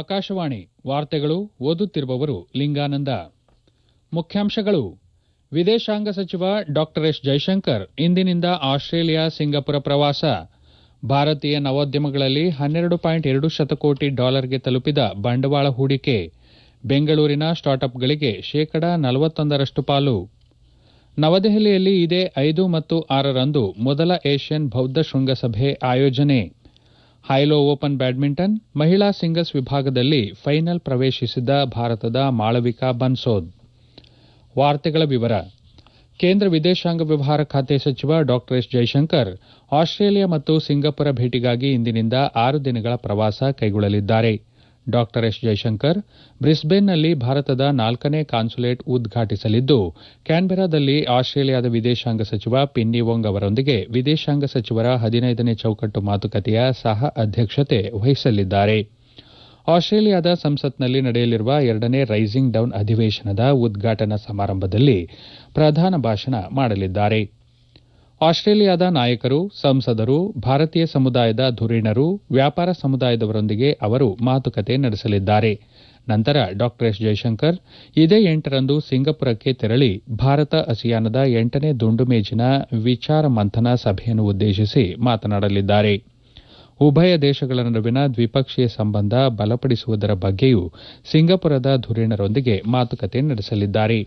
ಆಕಾಶವಾಣಿ ವಾರ್ತೆಗಳು ಓದುತ್ತಿರುವವರು ಲಿಂಗಾನಂದ ಮುಖ್ಯಾಂಶಗಳು ವಿದೇಶಾಂಗ ಸಚಿವ ಡಾ ಎಸ್ ಜೈಶಂಕರ್ ಇಂದಿನಿಂದ ಆಸ್ಟ್ರೇಲಿಯಾ ಸಿಂಗಾಪುರ ಪ್ರವಾಸ ಭಾರತೀಯ ನವೋದ್ಯಮಗಳಲ್ಲಿ ಹನ್ನೆರಡು ಪಾಯಿಂಟ್ ಎರಡು ಶತಕೋಟಿ ಡಾಲರ್ಗೆ ತಲುಪಿದ ಬಂಡವಾಳ ಹೂಡಿಕೆ ಬೆಂಗಳೂರಿನ ಸ್ಟಾರ್ಟ್ಅಪ್ಗಳಿಗೆ ಶೇಕಡಾ ನಲವತ್ತೊಂದರಷ್ಟು ಪಾಲು ನವದೆಹಲಿಯಲ್ಲಿ ಇದೇ ಐದು ಮತ್ತು ಆರರಂದು ಮೊದಲ ಏಷ್ಯನ್ ಬೌದ್ಧ ಶೃಂಗಸಭೆ ಆಯೋಜನೆ ಹೈಲೋ ಓಪನ್ ಬ್ಯಾಡ್ಮಿಂಟನ್ ಮಹಿಳಾ ಸಿಂಗಲ್ಸ್ ವಿಭಾಗದಲ್ಲಿ ಫೈನಲ್ ಪ್ರವೇಶಿಸಿದ ಭಾರತದ ಮಾಳವಿಕಾ ಬನ್ಸೋದ್ ವಾರ್ತೆಗಳ ವಿವರ ಕೇಂದ್ರ ವಿದೇಶಾಂಗ ವ್ಯವಹಾರ ಖಾತೆ ಸಚಿವ ಡಾ ಎಸ್ ಜೈಶಂಕರ್ ಆಸ್ಟ್ರೇಲಿಯಾ ಮತ್ತು ಸಿಂಗಾಪುರ ಭೇಟಿಗಾಗಿ ಇಂದಿನಿಂದ ಆರು ದಿನಗಳ ಪ್ರವಾಸ ಕೈಗೊಳ್ಳಲಿದ್ದಾರೆ ಡಾ ಎಸ್ ಜೈಶಂಕರ್ ಬ್ರಿಸ್ಬೇನ್ನಲ್ಲಿ ಭಾರತದ ನಾಲ್ಕನೇ ಕಾನ್ಸುಲೇಟ್ ಉದ್ಘಾಟಿಸಲಿದ್ದು ಕ್ಯಾನ್ಬೆರಾದಲ್ಲಿ ಆಸ್ಟ್ರೇಲಿಯಾದ ವಿದೇಶಾಂಗ ಸಚಿವ ಪಿನ್ನಿ ವೊಂಗ್ ಅವರೊಂದಿಗೆ ವಿದೇಶಾಂಗ ಸಚಿವರ ಹದಿನೈದನೇ ಚೌಕಟ್ಟು ಮಾತುಕತೆಯ ಸಹ ಅಧ್ಯಕ್ಷತೆ ವಹಿಸಲಿದ್ದಾರೆ ಆಸ್ಟ್ರೇಲಿಯಾದ ಸಂಸತ್ನಲ್ಲಿ ನಡೆಯಲಿರುವ ಎರಡನೇ ರೈಸಿಂಗ್ ಡೌನ್ ಅಧಿವೇಶನದ ಉದ್ಘಾಟನಾ ಸಮಾರಂಭದಲ್ಲಿ ಪ್ರಧಾನ ಭಾಷಣ ಮಾಡಲಿದ್ದಾರೆ ಆಸ್ಟ್ರೇಲಿಯಾದ ನಾಯಕರು ಸಂಸದರು ಭಾರತೀಯ ಸಮುದಾಯದ ಧುರೀಣರು ವ್ಯಾಪಾರ ಸಮುದಾಯದವರೊಂದಿಗೆ ಅವರು ಮಾತುಕತೆ ನಡೆಸಲಿದ್ದಾರೆ ನಂತರ ಡಾ ಎಸ್ ಜೈಶಂಕರ್ ಇದೇ ಎಂಟರಂದು ಸಿಂಗಾಪುರಕ್ಕೆ ತೆರಳಿ ಭಾರತ ಅಸಿಯಾನದ ಎಂಟನೇ ದುಂಡು ಮೇಜಿನ ವಿಚಾರ ಮಂಥನ ಸಭೆಯನ್ನು ಉದ್ದೇಶಿಸಿ ಮಾತನಾಡಲಿದ್ದಾರೆ ಉಭಯ ದೇಶಗಳ ನಡುವಿನ ದ್ವಿಪಕ್ಷೀಯ ಸಂಬಂಧ ಬಲಪಡಿಸುವುದರ ಬಗ್ಗೆಯೂ ಸಿಂಗಾಪುರದ ಧುರೀಣರೊಂದಿಗೆ ಮಾತುಕತೆ ನಡೆಸಲಿದ್ದಾರೆ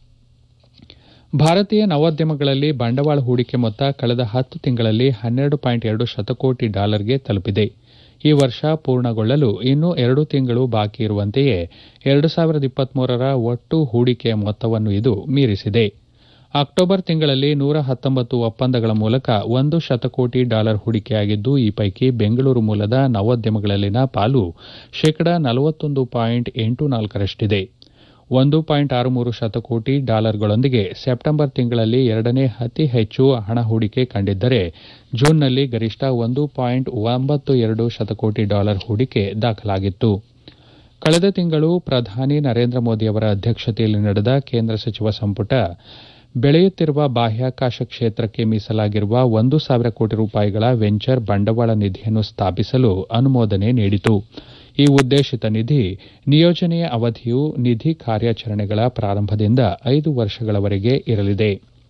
ಭಾರತೀಯ ನವೋದ್ಯಮಗಳಲ್ಲಿ ಬಂಡವಾಳ ಹೂಡಿಕೆ ಮೊತ್ತ ಕಳೆದ ಹತ್ತು ತಿಂಗಳಲ್ಲಿ ಹನ್ನೆರಡು ಪಾಯಿಂಟ್ ಎರಡು ಶತಕೋಟಿ ಡಾಲರ್ಗೆ ತಲುಪಿದೆ ಈ ವರ್ಷ ಪೂರ್ಣಗೊಳ್ಳಲು ಇನ್ನೂ ಎರಡು ತಿಂಗಳು ಬಾಕಿ ಇರುವಂತೆಯೇ ಎರಡು ಸಾವಿರದ ಇಪ್ಪತ್ಮೂರರ ಒಟ್ಟು ಹೂಡಿಕೆಯ ಮೊತ್ತವನ್ನು ಇದು ಮೀರಿಸಿದೆ ಅಕ್ಟೋಬರ್ ತಿಂಗಳಲ್ಲಿ ನೂರ ಹತ್ತೊಂಬತ್ತು ಒಪ್ಪಂದಗಳ ಮೂಲಕ ಒಂದು ಶತಕೋಟಿ ಡಾಲರ್ ಹೂಡಿಕೆಯಾಗಿದ್ದು ಈ ಪೈಕಿ ಬೆಂಗಳೂರು ಮೂಲದ ನವೋದ್ಯಮಗಳಲ್ಲಿನ ಪಾಲು ಶೇಕಡಾ ನಲವತ್ತೊಂದು ಪಾಯಿಂಟ್ ಎಂಟು ನಾಲ್ಕರಷ್ಟಿದೆ ಒಂದು ಪಾಯಿಂಟ್ ಆರು ಮೂರು ಶತಕೋಟಿ ಡಾಲರ್ಗಳೊಂದಿಗೆ ಸೆಪ್ಟೆಂಬರ್ ತಿಂಗಳಲ್ಲಿ ಎರಡನೇ ಅತಿ ಹೆಚ್ಚು ಹಣ ಹೂಡಿಕೆ ಕಂಡಿದ್ದರೆ ಜೂನ್ನಲ್ಲಿ ಗರಿಷ್ಠ ಒಂದು ಪಾಯಿಂಟ್ ಒಂಬತ್ತು ಎರಡು ಶತಕೋಟಿ ಡಾಲರ್ ಹೂಡಿಕೆ ದಾಖಲಾಗಿತ್ತು ಕಳೆದ ತಿಂಗಳು ಪ್ರಧಾನಿ ನರೇಂದ್ರ ಮೋದಿ ಅವರ ಅಧ್ಯಕ್ಷತೆಯಲ್ಲಿ ನಡೆದ ಕೇಂದ್ರ ಸಚಿವ ಸಂಪುಟ ಬೆಳೆಯುತ್ತಿರುವ ಬಾಹ್ಯಾಕಾಶ ಕ್ಷೇತ್ರಕ್ಕೆ ಮೀಸಲಾಗಿರುವ ಒಂದು ಸಾವಿರ ಕೋಟಿ ರೂಪಾಯಿಗಳ ವೆಂಚರ್ ಬಂಡವಾಳ ನಿಧಿಯನ್ನು ಸ್ಥಾಪಿಸಲು ಅನುಮೋದನೆ ನೀಡಿತು ಈ ಉದ್ದೇಶಿತ ನಿಧಿ ನಿಯೋಜನೆಯ ಅವಧಿಯು ನಿಧಿ ಕಾರ್ಯಾಚರಣೆಗಳ ಪ್ರಾರಂಭದಿಂದ ಐದು ವರ್ಷಗಳವರೆಗೆ ಇರಲಿದೆ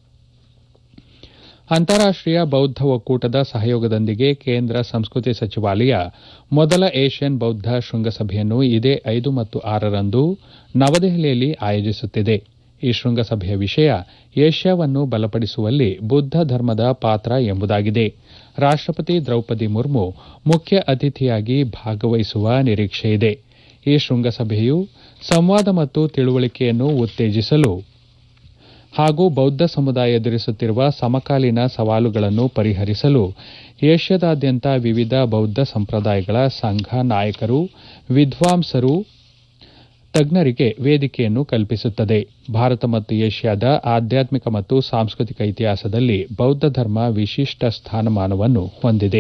ಅಂತಾರಾಷ್ಟೀಯ ಬೌದ್ಧ ಒಕ್ಕೂಟದ ಸಹಯೋಗದೊಂದಿಗೆ ಕೇಂದ್ರ ಸಂಸ್ಕೃತಿ ಸಚಿವಾಲಯ ಮೊದಲ ಏಷ್ಯನ್ ಬೌದ್ಧ ಶೃಂಗಸಭೆಯನ್ನು ಇದೇ ಐದು ಮತ್ತು ಆರರಂದು ನವದೆಹಲಿಯಲ್ಲಿ ಆಯೋಜಿಸುತ್ತಿದೆ ಈ ಶೃಂಗಸಭೆಯ ವಿಷಯ ಏಷ್ಯಾವನ್ನು ಬಲಪಡಿಸುವಲ್ಲಿ ಬುದ್ಧ ಧರ್ಮದ ಪಾತ್ರ ಎಂಬುದಾಗಿದೆ ರಾಷ್ಟಪತಿ ದ್ರೌಪದಿ ಮುರ್ಮು ಮುಖ್ಯ ಅತಿಥಿಯಾಗಿ ಭಾಗವಹಿಸುವ ನಿರೀಕ್ಷೆಯಿದೆ ಈ ಶೃಂಗಸಭೆಯು ಸಂವಾದ ಮತ್ತು ತಿಳುವಳಿಕೆಯನ್ನು ಉತ್ತೇಜಿಸಲು ಹಾಗೂ ಬೌದ್ಧ ಸಮುದಾಯ ಎದುರಿಸುತ್ತಿರುವ ಸಮಕಾಲೀನ ಸವಾಲುಗಳನ್ನು ಪರಿಹರಿಸಲು ಏಷ್ಯಾದಾದ್ಯಂತ ವಿವಿಧ ಬೌದ್ಧ ಸಂಪ್ರದಾಯಗಳ ಸಂಘ ನಾಯಕರು ವಿದ್ವಾಂಸರು ತಜ್ಞರಿಗೆ ವೇದಿಕೆಯನ್ನು ಕಲ್ಪಿಸುತ್ತದೆ ಭಾರತ ಮತ್ತು ಏಷ್ಯಾದ ಆಧ್ಯಾತ್ಮಿಕ ಮತ್ತು ಸಾಂಸ್ಕೃತಿಕ ಇತಿಹಾಸದಲ್ಲಿ ಬೌದ್ಧ ಧರ್ಮ ವಿಶಿಷ್ಟ ಸ್ಥಾನಮಾನವನ್ನು ಹೊಂದಿದೆ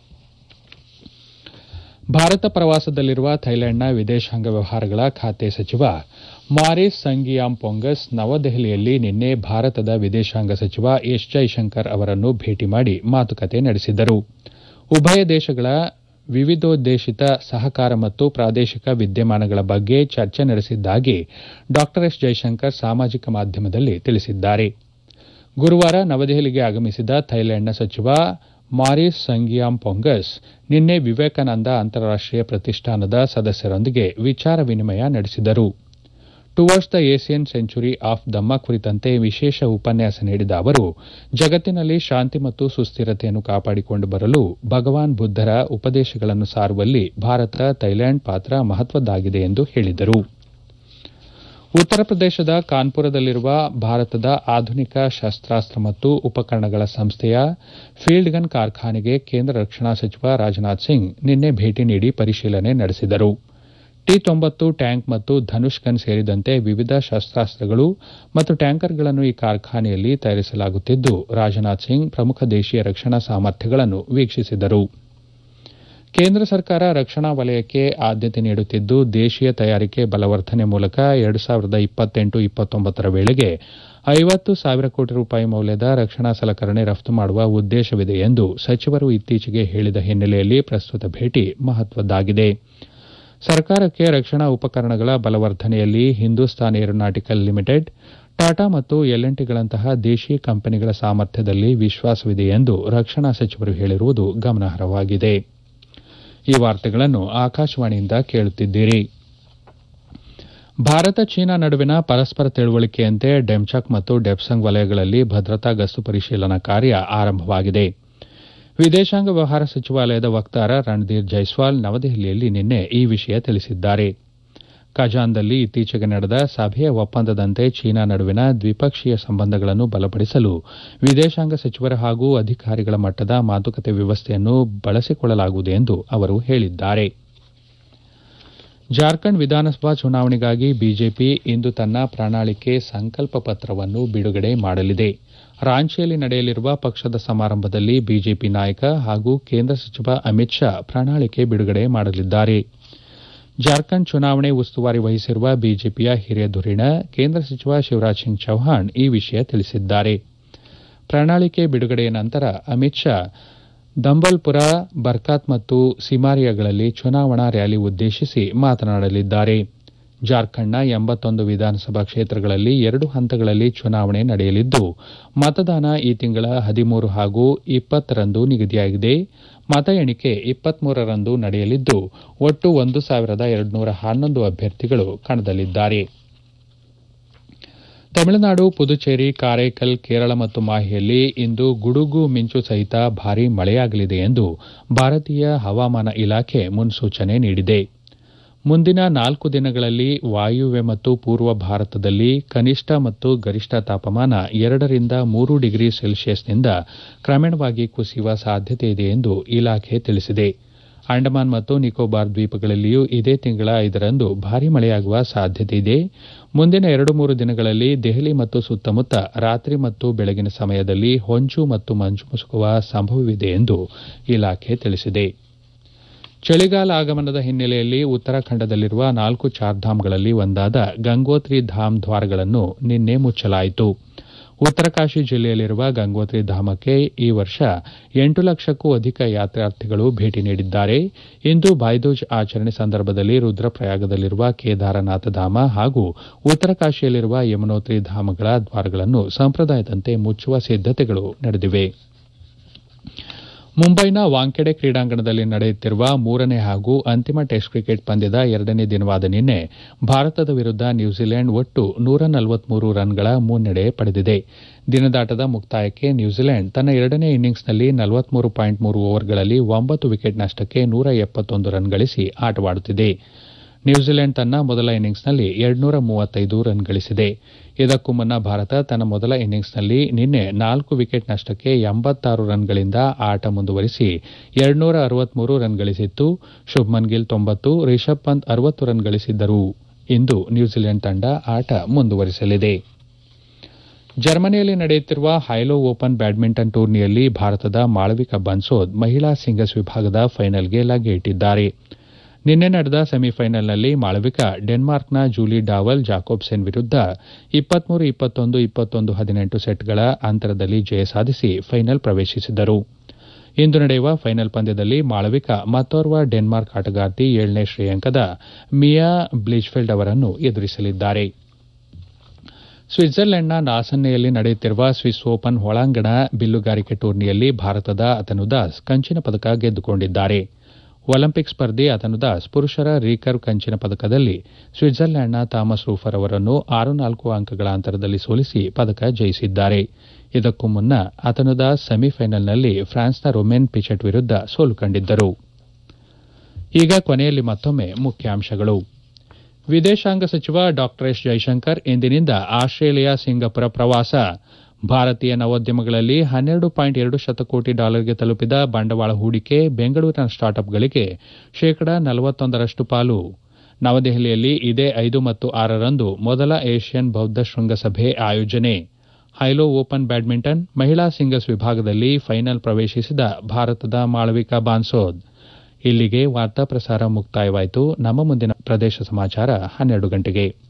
ಭಾರತ ಪ್ರವಾಸದಲ್ಲಿರುವ ಥೈಲ್ಯಾಂಡ್ನ ವಿದೇಶಾಂಗ ವ್ಯವಹಾರಗಳ ಖಾತೆ ಸಚಿವ ಮಾರಿಸ್ ಸಂಗಿಯಾಮ್ ಪೊಂಗಸ್ ನವದೆಹಲಿಯಲ್ಲಿ ನಿನ್ನೆ ಭಾರತದ ವಿದೇಶಾಂಗ ಸಚಿವ ಎಸ್ ಜೈಶಂಕರ್ ಅವರನ್ನು ಭೇಟಿ ಮಾಡಿ ಮಾತುಕತೆ ನಡೆಸಿದರು ಉಭಯ ದೇಶಗಳ ವಿವಿಧೋದ್ದೇಶಿತ ಸಹಕಾರ ಮತ್ತು ಪ್ರಾದೇಶಿಕ ವಿದ್ಯಮಾನಗಳ ಬಗ್ಗೆ ಚರ್ಚೆ ನಡೆಸಿದ್ದಾಗಿ ಡಾ ಎಸ್ ಜೈಶಂಕರ್ ಸಾಮಾಜಿಕ ಮಾಧ್ಯಮದಲ್ಲಿ ತಿಳಿಸಿದ್ದಾರೆ ಗುರುವಾರ ನವದೆಹಲಿಗೆ ಆಗಮಿಸಿದ ಥೈಲ್ಯಾಂಡ್ನ ಸಚಿವ ಮಾರಿಸ್ ಸಂಗಿಯಾಮ್ ಪೊಂಗಸ್ ನಿನ್ನೆ ವಿವೇಕಾನಂದ ಅಂತಾರಾಷ್ಟೀಯ ಪ್ರತಿಷ್ಠಾನದ ಸದಸ್ಯರೊಂದಿಗೆ ವಿಚಾರ ವಿನಿಮಯ ನಡೆಸಿದರು towards the Asian century of Dhamma ಕುರಿತಂತೆ ವಿಶೇಷ ಉಪನ್ಯಾಸ ನೀಡಿದ ಅವರು ಜಗತ್ತಿನಲ್ಲಿ ಶಾಂತಿ ಮತ್ತು ಸುಸ್ಥಿರತೆಯನ್ನು ಕಾಪಾಡಿಕೊಂಡು ಬರಲು ಭಗವಾನ್ ಬುದ್ದರ ಉಪದೇಶಗಳನ್ನು ಸಾರುವಲ್ಲಿ ಭಾರತ ಥೈಲ್ಯಾಂಡ್ ಪಾತ್ರ ಮಹತ್ವದ್ದಾಗಿದೆ ಎಂದು ಹೇಳಿದರು ಉತ್ತರ ಪ್ರದೇಶದ ಕಾನ್ಪುರದಲ್ಲಿರುವ ಭಾರತದ ಆಧುನಿಕ ಶಸ್ತಾಸ್ತ್ರ ಮತ್ತು ಉಪಕರಣಗಳ ಸಂಸ್ಥೆಯ ಫೀಲ್ಡ್ ಗನ್ ಕಾರ್ಖಾನೆಗೆ ಕೇಂದ್ರ ರಕ್ಷಣಾ ಸಚಿವ ರಾಜನಾಥ್ ಸಿಂಗ್ ನಿನ್ನೆ ಭೇಟಿ ನೀಡಿ ಪರಿಶೀಲನೆ ನಡೆಸಿದರು ಟಿ ತೊಂಬತ್ತು ಟ್ಯಾಂಕ್ ಮತ್ತು ಧನುಷ್ ಗನ್ ಸೇರಿದಂತೆ ವಿವಿಧ ಶಸ್ತಾಸ್ತ್ರಗಳು ಮತ್ತು ಟ್ಯಾಂಕರ್ಗಳನ್ನು ಈ ಕಾರ್ಖಾನೆಯಲ್ಲಿ ತಯಾರಿಸಲಾಗುತ್ತಿದ್ದು ರಾಜನಾಥ್ ಸಿಂಗ್ ಪ್ರಮುಖ ದೇಶೀಯ ರಕ್ಷಣಾ ಸಾಮರ್ಥ್ಯಗಳನ್ನು ವೀಕ್ಷಿಸಿದರು ಕೇಂದ್ರ ಸರ್ಕಾರ ರಕ್ಷಣಾ ವಲಯಕ್ಕೆ ಆದ್ಯತೆ ನೀಡುತ್ತಿದ್ದು ದೇಶೀಯ ತಯಾರಿಕೆ ಬಲವರ್ಧನೆ ಮೂಲಕ ಎರಡು ಸಾವಿರದ ಇಪ್ಪತ್ತೆಂಟು ಇಪ್ಪತ್ತೊಂಬತ್ತರ ವೇಳೆಗೆ ಐವತ್ತು ಸಾವಿರ ಕೋಟಿ ರೂಪಾಯಿ ಮೌಲ್ಯದ ರಕ್ಷಣಾ ಸಲಕರಣೆ ರಫ್ತು ಮಾಡುವ ಉದ್ದೇಶವಿದೆ ಎಂದು ಸಚಿವರು ಇತ್ತೀಚೆಗೆ ಹೇಳಿದ ಹಿನ್ನೆಲೆಯಲ್ಲಿ ಪ್ರಸ್ತುತ ಭೇಟಿ ಮಹತ್ವದ್ದಾಗಿದೆ ಸರ್ಕಾರಕ್ಕೆ ರಕ್ಷಣಾ ಉಪಕರಣಗಳ ಬಲವರ್ಧನೆಯಲ್ಲಿ ಹಿಂದೂಸ್ತಾನ್ ಏರೋನಾಟಿಕಲ್ ಲಿಮಿಟೆಡ್ ಟಾಟಾ ಮತ್ತು ಎಲ್ಎನ್ಟಿಗಳಂತಹ ದೇಶಿ ಕಂಪನಿಗಳ ಸಾಮರ್ಥ್ಯದಲ್ಲಿ ವಿಶ್ವಾಸವಿದೆ ಎಂದು ರಕ್ಷಣಾ ಸಚಿವರು ಹೇಳಿರುವುದು ಗಮನಾರ್ಹವಾಗಿದೆ ಈ ವಾರ್ತೆಗಳನ್ನು ಆಕಾಶವಾಣಿಯಿಂದ ಕೇಳುತ್ತಿದ್ದೀರಿ ಭಾರತ ಚೀನಾ ನಡುವಿನ ಪರಸ್ಪರ ತಿಳುವಳಿಕೆಯಂತೆ ಡೆಮ್ಚಕ್ ಮತ್ತು ಡೆಪ್ಸಂಗ್ ವಲಯಗಳಲ್ಲಿ ಭದ್ರತಾ ಗಸ್ತು ಪರಿಶೀಲನಾ ಕಾರ್ಯ ಆರಂಭವಾಗಿದೆ ವಿದೇಶಾಂಗ ವ್ಯವಹಾರ ಸಚಿವಾಲಯದ ವಕ್ತಾರ ರಣಧೀರ್ ಜೈಸ್ವಾಲ್ ನವದೆಹಲಿಯಲ್ಲಿ ನಿನ್ನೆ ಈ ವಿಷಯ ತಿಳಿಸಿದ್ದಾರೆ ಕಜಾನ್ದಲ್ಲಿ ಇತ್ತೀಚೆಗೆ ನಡೆದ ಸಭೆಯ ಒಪ್ಪಂದದಂತೆ ಚೀನಾ ನಡುವಿನ ದ್ವಿಪಕ್ಷೀಯ ಸಂಬಂಧಗಳನ್ನು ಬಲಪಡಿಸಲು ವಿದೇಶಾಂಗ ಸಚಿವರ ಹಾಗೂ ಅಧಿಕಾರಿಗಳ ಮಟ್ಟದ ಮಾತುಕತೆ ವ್ಯವಸ್ಥೆಯನ್ನು ಬಳಸಿಕೊಳ್ಳಲಾಗುವುದು ಎಂದು ಅವರು ಹೇಳಿದ್ದಾರೆ ಜಾರ್ಖಂಡ್ ವಿಧಾನಸಭಾ ಚುನಾವಣೆಗಾಗಿ ಬಿಜೆಪಿ ಇಂದು ತನ್ನ ಪ್ರಣಾಳಿಕೆ ಸಂಕಲ್ಪ ಪತ್ರವನ್ನು ಬಿಡುಗಡೆ ಮಾಡಲಿದೆ ರಾಂಚಿಯಲ್ಲಿ ನಡೆಯಲಿರುವ ಪಕ್ಷದ ಸಮಾರಂಭದಲ್ಲಿ ಬಿಜೆಪಿ ನಾಯಕ ಹಾಗೂ ಕೇಂದ್ರ ಸಚಿವ ಅಮಿತ್ ಶಾ ಪ್ರಣಾಳಿಕೆ ಬಿಡುಗಡೆ ಮಾಡಲಿದ್ದಾರೆ ಜಾರ್ಖಂಡ್ ಚುನಾವಣೆ ಉಸ್ತುವಾರಿ ವಹಿಸಿರುವ ಬಿಜೆಪಿಯ ಹಿರಿಯ ಧುರೀಣ ಕೇಂದ್ರ ಸಚಿವ ಶಿವರಾಜ್ ಸಿಂಗ್ ಚೌಹಾಣ್ ಈ ವಿಷಯ ತಿಳಿಸಿದ್ದಾರೆ ಪ್ರಣಾಳಿಕೆ ಬಿಡುಗಡೆಯ ನಂತರ ಅಮಿತ್ ಶಾ ದಂಬಲ್ಪುರ ಬರ್ಕಾತ್ ಮತ್ತು ಸಿಮಾರಿಯಾಗಳಲ್ಲಿ ಚುನಾವಣಾ ರ್ಯಾಲಿ ಉದ್ದೇಶಿಸಿ ಮಾತನಾಡಲಿದ್ದಾರೆ ಜಾರ್ಖಂಡ್ನ ಎಂಬತ್ತೊಂದು ವಿಧಾನಸಭಾ ಕ್ಷೇತ್ರಗಳಲ್ಲಿ ಎರಡು ಹಂತಗಳಲ್ಲಿ ಚುನಾವಣೆ ನಡೆಯಲಿದ್ದು ಮತದಾನ ಈ ತಿಂಗಳ ಹದಿಮೂರು ಹಾಗೂ ಇಪ್ಪತ್ತರಂದು ನಿಗದಿಯಾಗಿದೆ ಮತ ಎಣಿಕೆ ಇಪ್ಪತ್ಮೂರರಂದು ನಡೆಯಲಿದ್ದು ಒಟ್ಟು ಒಂದು ಸಾವಿರದ ಎರಡುನೂರ ಹನ್ನೊಂದು ಅಭ್ಯರ್ಥಿಗಳು ಕಣದಲ್ಲಿದ್ದಾರೆ ತಮಿಳುನಾಡು ಪುದುಚೇರಿ ಕಾರೈಕಲ್ ಕೇರಳ ಮತ್ತು ಮಾಹೆಯಲ್ಲಿ ಇಂದು ಗುಡುಗು ಮಿಂಚು ಸಹಿತ ಭಾರೀ ಮಳೆಯಾಗಲಿದೆ ಎಂದು ಭಾರತೀಯ ಹವಾಮಾನ ಇಲಾಖೆ ಮುನ್ಸೂಚನೆ ನೀಡಿದೆ ಮುಂದಿನ ನಾಲ್ಕು ದಿನಗಳಲ್ಲಿ ವಾಯುವ್ಯ ಮತ್ತು ಪೂರ್ವ ಭಾರತದಲ್ಲಿ ಕನಿಷ್ಠ ಮತ್ತು ಗರಿಷ್ಠ ತಾಪಮಾನ ಎರಡರಿಂದ ಮೂರು ಡಿಗ್ರಿ ಸೆಲ್ಸಿಯಸ್ನಿಂದ ಕ್ರಮೇಣವಾಗಿ ಕುಸಿಯುವ ಸಾಧ್ಯತೆಯಿದೆ ಎಂದು ಇಲಾಖೆ ತಿಳಿಸಿದೆ ಅಂಡಮಾನ್ ಮತ್ತು ನಿಕೋಬಾರ್ ದ್ವೀಪಗಳಲ್ಲಿಯೂ ಇದೇ ತಿಂಗಳ ಐದರಂದು ಭಾರೀ ಮಳೆಯಾಗುವ ಸಾಧ್ಯತೆಯಿದೆ ಮುಂದಿನ ಎರಡು ಮೂರು ದಿನಗಳಲ್ಲಿ ದೆಹಲಿ ಮತ್ತು ಸುತ್ತಮುತ್ತ ರಾತ್ರಿ ಮತ್ತು ಬೆಳಗಿನ ಸಮಯದಲ್ಲಿ ಹೊಂಚು ಮತ್ತು ಮಂಜು ಮುಸುಕುವ ಸಂಭವವಿದೆ ಎಂದು ಇಲಾಖೆ ತಿಳಿಸಿದೆ ಚಳಿಗಾಲ ಆಗಮನದ ಹಿನ್ನೆಲೆಯಲ್ಲಿ ಉತ್ತರಾಖಂಡದಲ್ಲಿರುವ ನಾಲ್ಕು ಚಾರ್ಧಾಮ್ಗಳಲ್ಲಿ ಒಂದಾದ ಗಂಗೋತ್ರಿ ಧಾಮ್ ದ್ವಾರಗಳನ್ನು ನಿನ್ನೆ ಮುಚ್ಚಲಾಯಿತು ಉತ್ತರಕಾಶಿ ಜಿಲ್ಲೆಯಲ್ಲಿರುವ ಗಂಗೋತ್ರಿ ಧಾಮಕ್ಕೆ ಈ ವರ್ಷ ಎಂಟು ಲಕ್ಷಕ್ಕೂ ಅಧಿಕ ಯಾತ್ರಾರ್ಥಿಗಳು ಭೇಟಿ ನೀಡಿದ್ದಾರೆ ಇಂದು ಭಾಯ್ದೂಜ್ ಆಚರಣೆ ಸಂದರ್ಭದಲ್ಲಿ ರುದ್ರಪ್ರಯಾಗದಲ್ಲಿರುವ ಕೇದಾರನಾಥ ಧಾಮ ಹಾಗೂ ಉತ್ತರಕಾಶಿಯಲ್ಲಿರುವ ಯಮುನೋತ್ರಿ ಧಾಮಗಳ ದ್ವಾರಗಳನ್ನು ಸಂಪ್ರದಾಯದಂತೆ ಮುಚ್ಚುವ ಸಿದ್ದತೆಗಳು ನಡೆದಿವೆ ಮುಂಬೈನ ವಾಂಖೆಡೆ ಕ್ರೀಡಾಂಗಣದಲ್ಲಿ ನಡೆಯುತ್ತಿರುವ ಮೂರನೇ ಹಾಗೂ ಅಂತಿಮ ಟೆಸ್ಟ್ ಕ್ರಿಕೆಟ್ ಪಂದ್ಯದ ಎರಡನೇ ದಿನವಾದ ನಿನ್ನೆ ಭಾರತದ ವಿರುದ್ಧ ನ್ಯೂಜಿಲೆಂಡ್ ಒಟ್ಟು ನೂರ ನಲವತ್ಮೂರು ರನ್ಗಳ ಮುನ್ನಡೆ ಪಡೆದಿದೆ ದಿನದಾಟದ ಮುಕ್ತಾಯಕ್ಕೆ ನ್ಯೂಜಿಲೆಂಡ್ ತನ್ನ ಎರಡನೇ ಇನ್ನಿಂಗ್ಸ್ನಲ್ಲಿ ನಲವತ್ಮೂರು ಪಾಯಿಂಟ್ ಮೂರು ಓವರ್ಗಳಲ್ಲಿ ಒಂಬತ್ತು ವಿಕೆಟ್ ನಷ್ಟಕ್ಕೆ ನೂರ ಎಪ್ಪತ್ತೊಂದು ರನ್ ಗಳಿಸಿ ಆಟವಾಡುತ್ತಿದೆ ನ್ಯೂಜಿಲೆಂಡ್ ತನ್ನ ಮೊದಲ ಇನ್ನಿಂಗ್ಸ್ನಲ್ಲಿ ಎರಡ್ನೂರ ಮೂವತ್ತೈದು ರನ್ ಗಳಿಸಿದೆ ಇದಕ್ಕೂ ಮುನ್ನ ಭಾರತ ತನ್ನ ಮೊದಲ ಇನ್ನಿಂಗ್ಸ್ನಲ್ಲಿ ನಿನ್ನೆ ನಾಲ್ಕು ವಿಕೆಟ್ ನಷ್ಟಕ್ಕೆ ಎಂಬತ್ತಾರು ರನ್ಗಳಿಂದ ಆಟ ಮುಂದುವರಿಸಿ ಎರಡ್ನೂರ ಅರವತ್ಮೂರು ರನ್ ಗಳಿಸಿತ್ತು ಶುಭ್ಮನ್ ಗಿಲ್ ತೊಂಬತ್ತು ರಿಷಬ್ ಪಂತ್ ಅರವತ್ತು ರನ್ ಗಳಿಸಿದ್ದರು ಇಂದು ನ್ಯೂಜಿಲೆಂಡ್ ತಂಡ ಆಟ ಮುಂದುವರಿಸಲಿದೆ ಜರ್ಮನಿಯಲ್ಲಿ ನಡೆಯುತ್ತಿರುವ ಹೈಲೋ ಓಪನ್ ಬ್ಯಾಡ್ಮಿಂಟನ್ ಟೂರ್ನಿಯಲ್ಲಿ ಭಾರತದ ಮಾಳವಿಕಾ ಬನ್ಸೋದ್ ಮಹಿಳಾ ಸಿಂಗಲ್ಸ್ ವಿಭಾಗದ ಫೈನಲ್ಗೆ ಲಗ್ಗೆ ಇಟ್ಟಿದ್ದಾರೆ ನಿನ್ನೆ ನಡೆದ ಸೆಮಿಫೈನಲ್ನಲ್ಲಿ ಮಾಳವಿಕಾ ಡೆನ್ಮಾರ್ಕ್ನ ಜೂಲಿ ಡಾವಲ್ ಜಾಕೋಬ್ಸೆನ್ ವಿರುದ್ಧ ಇಪ್ಪತ್ಮೂರು ಇಪ್ಪತ್ತೊಂದು ಇಪ್ಪತ್ತೊಂದು ಹದಿನೆಂಟು ಸೆಟ್ಗಳ ಅಂತರದಲ್ಲಿ ಜಯ ಸಾಧಿಸಿ ಫೈನಲ್ ಪ್ರವೇಶಿಸಿದರು ಇಂದು ನಡೆಯುವ ಫೈನಲ್ ಪಂದ್ಯದಲ್ಲಿ ಮಾಳವಿಕಾ ಮತ್ತೋರ್ವ ಡೆನ್ಮಾರ್ಕ್ ಆಟಗಾರ್ತಿ ಏಳನೇ ಶ್ರೇಯಾಂಕದ ಮಿಯಾ ಬ್ಲಿಚ್ಫೆಲ್ಡ್ ಅವರನ್ನು ಎದುರಿಸಲಿದ್ದಾರೆ ಸ್ವಿಟ್ಜರ್ಲೆಂಡ್ನ ನಾಸನ್ನೆಯಲ್ಲಿ ನಡೆಯುತ್ತಿರುವ ಸ್ವಿಸ್ ಓಪನ್ ಒಳಾಂಗಣ ಬಿಲ್ಲುಗಾರಿಕೆ ಟೂರ್ನಿಯಲ್ಲಿ ಭಾರತದ ಅತನುದಾಸ್ ಕಂಚಿನ ಪದಕ ಗೆದ್ದುಕೊಂಡಿದ್ದಾರೆ ಒಲಿಂಪಿಕ್ ಸ್ಪರ್ಧಿ ಅತನುದಾಸ್ ಪುರುಷರ ರೀಕರ್ವ್ ಕಂಚಿನ ಪದಕದಲ್ಲಿ ಸ್ವಿಟ್ಜರ್ಲೆಂಡ್ನ ಥಾಮಸ್ ರೂಫರ್ ಅವರನ್ನು ಆರು ನಾಲ್ಕು ಅಂಕಗಳ ಅಂತರದಲ್ಲಿ ಸೋಲಿಸಿ ಪದಕ ಜಯಿಸಿದ್ದಾರೆ ಇದಕ್ಕೂ ಮುನ್ನ ಅತನುದಾಸ್ ಸೆಮಿಫೈನಲ್ನಲ್ಲಿ ಫ್ರಾನ್ಸ್ನ ರೊಮೆನ್ ಪಿಚೆಟ್ ವಿರುದ್ಧ ಸೋಲು ಕಂಡಿದ್ದರು ಈಗ ಕೊನೆಯಲ್ಲಿ ಮತ್ತೊಮ್ಮೆ ಮುಖ್ಯಾಂಶಗಳು ವಿದೇಶಾಂಗ ಸಚಿವ ಡಾ ಎಸ್ ಜೈಶಂಕರ್ ಇಂದಿನಿಂದ ಆಸ್ಟ್ರೇಲಿಯಾ ಸಿಂಗಪುರ ಪ್ರವಾಸ ಭಾರತೀಯ ನವೋದ್ಯಮಗಳಲ್ಲಿ ಹನ್ನೆರಡು ಪಾಯಿಂಟ್ ಎರಡು ಶತಕೋಟಿ ಡಾಲರ್ಗೆ ತಲುಪಿದ ಬಂಡವಾಳ ಹೂಡಿಕೆ ಬೆಂಗಳೂರಿನ ಸ್ಟಾರ್ಟ್ಅಪ್ಗಳಿಗೆ ಶೇಕಡಾ ನಲವತ್ತೊಂದರಷ್ಟು ಪಾಲು ನವದೆಹಲಿಯಲ್ಲಿ ಇದೇ ಐದು ಮತ್ತು ಆರರಂದು ಮೊದಲ ಏಷ್ಯನ್ ಬೌದ್ಧ ಶೃಂಗಸಭೆ ಆಯೋಜನೆ ಹೈಲೋ ಓಪನ್ ಬ್ಯಾಡ್ಮಿಂಟನ್ ಮಹಿಳಾ ಸಿಂಗಲ್ಸ್ ವಿಭಾಗದಲ್ಲಿ ಫೈನಲ್ ಪ್ರವೇಶಿಸಿದ ಭಾರತದ ಮಾಳವಿಕಾ ಬಾನ್ಸೋದ್ ಇಲ್ಲಿಗೆ ವಾರ್ತಾ ಪ್ರಸಾರ ಮುಕ್ತಾಯವಾಯಿತು ನಮ್ಮ ಮುಂದಿನ ಪ್ರದೇಶ ಸಮಾಚಾರ ಹನ್ನೆರಡು ಗಂಟೆಗೆ